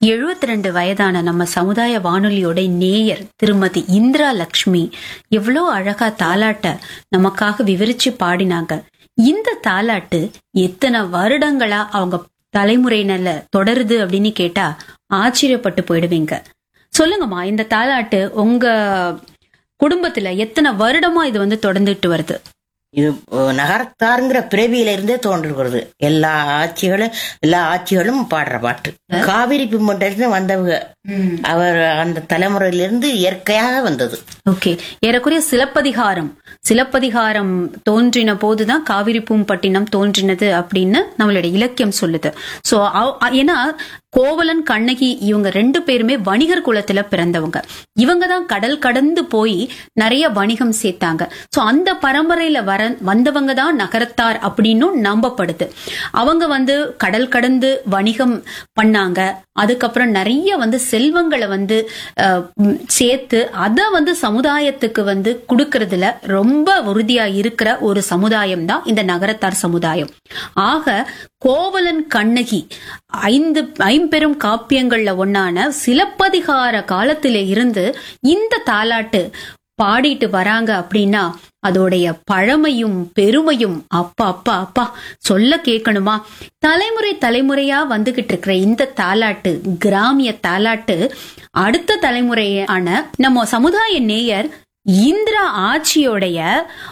எழுபத்தி ரெண்டு வயதான நம்ம சமுதாய வானொலியோட நேயர் திருமதி இந்திரா லக்ஷ்மி எவ்வளோ அழகா தாலாட்ட நமக்காக விவரிச்சு பாடினாங்க இந்த தாலாட்டு எத்தனை வருடங்களா அவங்க தலைமுறையினர்ல தொடருது அப்படின்னு கேட்டா ஆச்சரியப்பட்டு போயிடுவீங்க சொல்லுங்கம்மா இந்த தாலாட்டு உங்க குடும்பத்துல எத்தனை வருடமா இது வந்து தொடர்ந்துட்டு வருது இது அஹ், நகரத்தாருங்கிற பிறவியில இருந்தே தோன்றுகிறது எல்லா ஆட்சிகளும் எல்லா ஆட்சிகளும் பாடுற பாட்டு காவிரி பிம்மட்டிலிருந்து வந்தவங்க அவர் அந்த தலைமுறையிலிருந்து இயற்கையாக வந்தது ஓகே ஏறக்குறைய சிலப்பதிகாரம் சிலப்பதிகாரம் தோன்றின போதுதான் காவிரி பூம்பட்டினம் தோன்றினது அப்படின்னு நம்மளுடைய இலக்கியம் சொல்லுது சோ ஏன்னா கோவலன் கண்ணகி இவங்க ரெண்டு பேருமே வணிகர் குலத்துல பிறந்தவங்க இவங்க தான் கடல் கடந்து போய் நிறைய வணிகம் சேர்த்தாங்க சோ அந்த பரம்பரையில வர வந்தவங்க தான் நகரத்தார் அப்படின்னும் நம்பப்படுது அவங்க வந்து கடல் கடந்து வணிகம் பண்ணாங்க அதுக்கப்புறம் நிறைய வந்து செல்வங்களை வந்து அஹ், ம், சேர்த்து அதை வந்து சமுதாயத்துக்கு வந்து கொடுக்கறதுல ரொம்ப உறுதியா இருக்கிற ஒரு சமுதாயம் தான் இந்த நகரத்தார் சமுதாயம் ஆக கோவலன் கண்ணகி ஐந்து ஐம்பெரும் காப்பியங்கள்ல ஒன்னான சிலப்பதிகார காலத்தில இருந்து இந்த தாலாட்டு பாடிட்டு வராங்க அப்படின்னா அதோடைய பழமையும் பெருமையும் அப்பா அப்பா அப்பா சொல்ல கேட்கணுமா தலைமுறை தலைமுறையா வந்துகிட்டு இருக்கிற இந்த தாலாட்டு கிராமிய தாலாட்டு அடுத்த தலைமுறையான நம்ம சமுதாய நேயர் இந்திரா ஆட்சியோடைய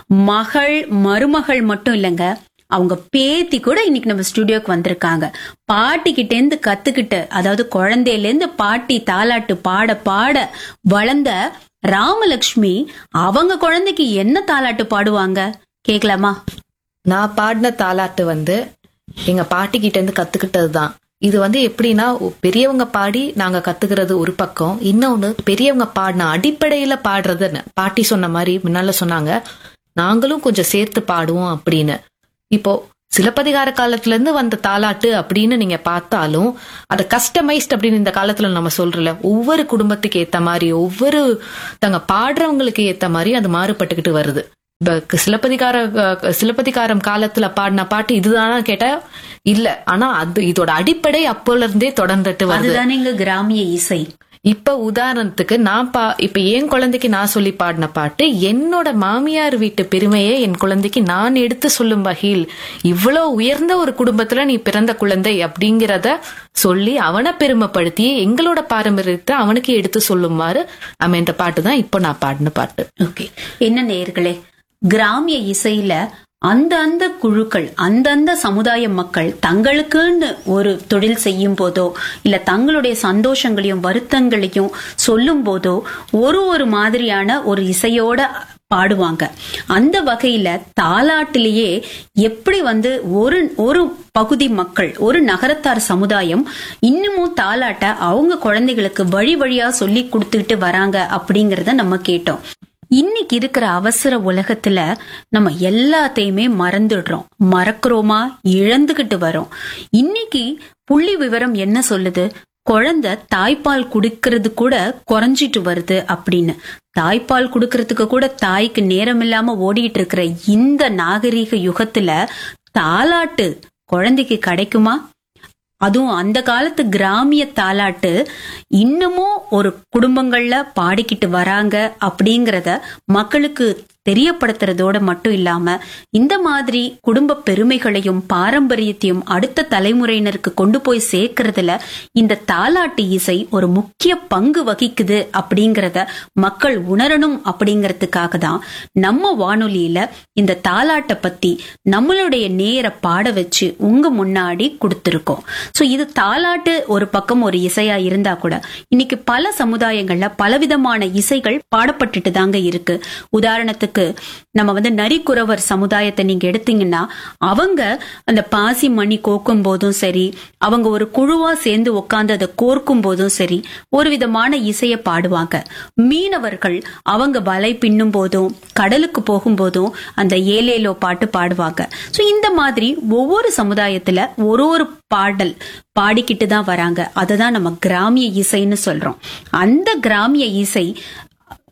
மகள் மருமகள் மட்டும் இல்லைங்க அவங்க பேத்தி கூட இன்னைக்கு நம்ம ஸ்டுடியோக்கு வந்திருக்காங்க பாட்டி கிட்ட இருந்து கத்துக்கிட்டு அதாவது குழந்தையில இருந்து பாட்டி தாலாட்டு பாட பாட வளர்ந்த ராமலட்சுமி அவங்க குழந்தைக்கு என்ன தாலாட்டு பாடுவாங்க கேக்கலாமா நான் பாடின தாலாட்டு வந்து எங்க பாட்டி கிட்ட இருந்து கத்துக்கிட்டது தான் இது வந்து எப்படின்னா ஒ- பெரியவங்க பாடி நாங்க கத்துக்கிறது ஒரு பக்கம் இன்னொன்னு பெரியவங்க பாடின அடிப்படையில பாடுறதுன்னு பாட்டி சொன்ன மாதிரி முன்னால சொன்னாங்க நாங்களும் கொஞ்சம் சேர்த்து பாடுவோம் அப்படின்னு இப்போ சிலப்பதிகார காலத்துல இருந்து வந்த தாலாட்டு அப்படின்னு நீங்க பார்த்தாலும் அதை கஸ்டமைஸ்ட் அப்படின்னு இந்த காலத்துல நம்ம சொல்றல ஒவ்வொரு குடும்பத்துக்கு ஏத்த மாதிரி ஒவ்வொரு தங்க பாடுறவங்களுக்கு ஏத்த மாதிரி அது மாறுபட்டுக்கிட்டு வருது இப்ப சிலப்பதிகார அஹ், சிலப்பதிகாரம் காலத்துல பாடின பாட்டு இதுதானா கேட்டா இல்ல ஆனா அது இதோட அடிப்படை அப்போல இருந்தே தொடர்ந்துட்டு வருது அதுதானே இங்க கிராமிய இசை இப்ப உதாரணத்துக்கு நான் பா இப்ப என் குழந்தைக்கு நான் சொல்லி பாடின பாட்டு என்னோட மாமியார் வீட்டு பெருமையை என் குழந்தைக்கு நான் எடுத்து சொல்லும் வகையில் இவ்வளவு உயர்ந்த ஒரு குடும்பத்துல நீ பிறந்த குழந்தை அப்படிங்கிறத சொல்லி அவனை பெருமைப்படுத்தி எங்களோட பாரம்பரியத்தை அவனுக்கு எடுத்து சொல்லுமாறு அமைந்த பாட்டு தான் இப்போ நான் பாடின பாட்டு ஓகே என்ன நேர்களே கிராமிய இசையில அந்த அந்த குழுக்கள் அந்தந்த சமுதாய மக்கள் தங்களுக்குன்னு ஒரு தொழில் செய்யும் போதோ இல்ல தங்களுடைய சந்தோஷங்களையும் வருத்தங்களையும் சொல்லும் போதோ ஒரு ஒரு மாதிரியான ஒரு இசையோட பாடுவாங்க அந்த வகையில தாலாட்டிலேயே எப்படி வந்து ஒரு ஒரு பகுதி மக்கள் ஒரு நகரத்தார் சமுதாயம் இன்னமும் தாலாட்ட அவங்க குழந்தைகளுக்கு வழி வழியா சொல்லி கொடுத்துட்டு வராங்க அப்படிங்கறத நம்ம கேட்டோம் இன்னைக்கு இருக்கிற அவசர உலகத்துல நம்ம எல்லாத்தையுமே மறந்துடுறோம் மறக்கிறோமா இழந்துகிட்டு வரோம் இன்னைக்கு புள்ளி விவரம் என்ன சொல்லுது குழந்தை தாய்ப்பால் குடிக்கிறது கூட குறைஞ்சிட்டு வருது அப்படின்னு தாய்ப்பால் குடுக்கறதுக்கு கூட தாய்க்கு நேரம் இல்லாம ஓடிட்டு இருக்கிற இந்த நாகரீக யுகத்துல தாலாட்டு குழந்தைக்கு கிடைக்குமா அதுவும் அந்த காலத்து கிராமிய தாலாட்டு இன்னமும் ஒரு குடும்பங்கள்ல பாடிக்கிட்டு வராங்க அப்படிங்கறத மக்களுக்கு தெரியப்படுத்துறதோட மட்டும் இல்லாம இந்த மாதிரி குடும்ப பெருமைகளையும் பாரம்பரியத்தையும் அடுத்த தலைமுறையினருக்கு கொண்டு போய் சேர்க்கறதுல இந்த தாலாட்டு இசை ஒரு முக்கிய பங்கு வகிக்குது அப்படிங்கறத மக்கள் உணரணும் அப்படிங்கறதுக்காக தான் நம்ம வானொலியில இந்த தாலாட்டை பத்தி நம்மளுடைய நேர பாட வச்சு உங்க முன்னாடி கொடுத்திருக்கோம் சோ இது தாலாட்டு ஒரு பக்கம் ஒரு இசையா இருந்தா கூட இன்னைக்கு பல சமுதாயங்கள்ல பலவிதமான இசைகள் பாடப்பட்டுட்டு தாங்க இருக்கு உதாரணத்துக்கு நம்ம வந்து நரிக்குறவர் சமுதாயத்தை நீங்க எடுத்தீங்கன்னா அவங்க அந்த பாசி மணி கோக்கும் போதும் சரி அவங்க ஒரு குழுவா சேர்ந்து உட்கார்ந்து அதை கோர்க்கும் போதும் சரி ஒரு விதமான இசையை பாடுவாங்க மீனவர்கள் அவங்க வலை பின்னும் போதும் கடலுக்கு போகும்போதும் அந்த ஏலேலோ பாட்டு பாடுவாங்க சோ இந்த மாதிரி ஒவ்வொரு சமுதாயத்துல ஒரு ஒரு பாடல் பாடிக்கிட்டு தான் வராங்க அதுதான் நம்ம கிராமிய இசைன்னு சொல்றோம் அந்த கிராமிய இசை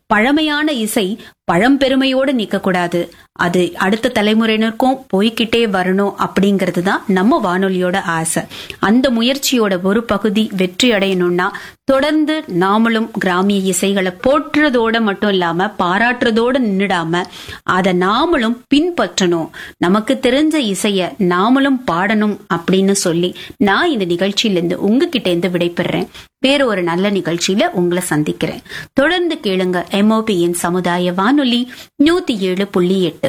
பழமையான இசை பழம்பெருமையோடு நிக்கக்கூடாது அது அடுத்த தலைமுறையினருக்கும் போய்கிட்டே வரணும் அப்படிங்கிறது தான் நம்ம வானொலியோட ஆசை அந்த முயற்சியோட ஒரு பகுதி வெற்றி அடையணும்னா தொடர்ந்து நாமளும் கிராமிய இசைகளை போற்றுறதோட மட்டும் இல்லாம பாராட்டுறதோட நின்னுடாம அதை நாமளும் பின்பற்றணும் நமக்கு தெரிஞ்ச இசைய நாமளும் பாடணும் அப்படின்னு சொல்லி நான் இந்த நிகழ்ச்சியிலிருந்து உங்ககிட்ட இருந்து விடைபெறேன் வேற ஒரு நல்ல நிகழ்ச்சியில உங்களை சந்திக்கிறேன் தொடர்ந்து கேளுங்க எம்ஓபியின் சமுதாய வானொலி நூத்தி ஏழு புள்ளி எட்டு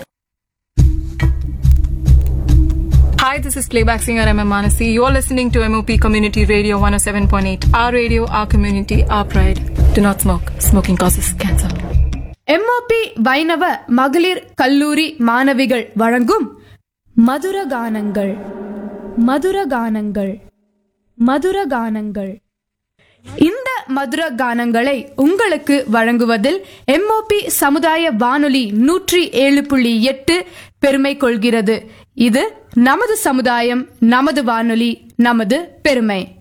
Hi, this is playback singer MM Manasi. You're listening to MOP Community Radio 107.8. Our radio, our community, our pride. Do not smoke. Smoking causes cancer. MOP Vaishnav மகளிர் கல்லூரி மாணவிகள் வழங்கும் மதுர கானங்கள் மதுர கானங்கள் மதுர கானங்கள் இந்த மதுர கானங்களை உங்களுக்கு வழங்குவதில் எம்ஓபி சமுதாய வானொலி நூற்றி ஏழு புள்ளி எட்டு பெருமை கொள்கிறது இது நமது சமுதாயம் நமது வானொலி நமது பெருமை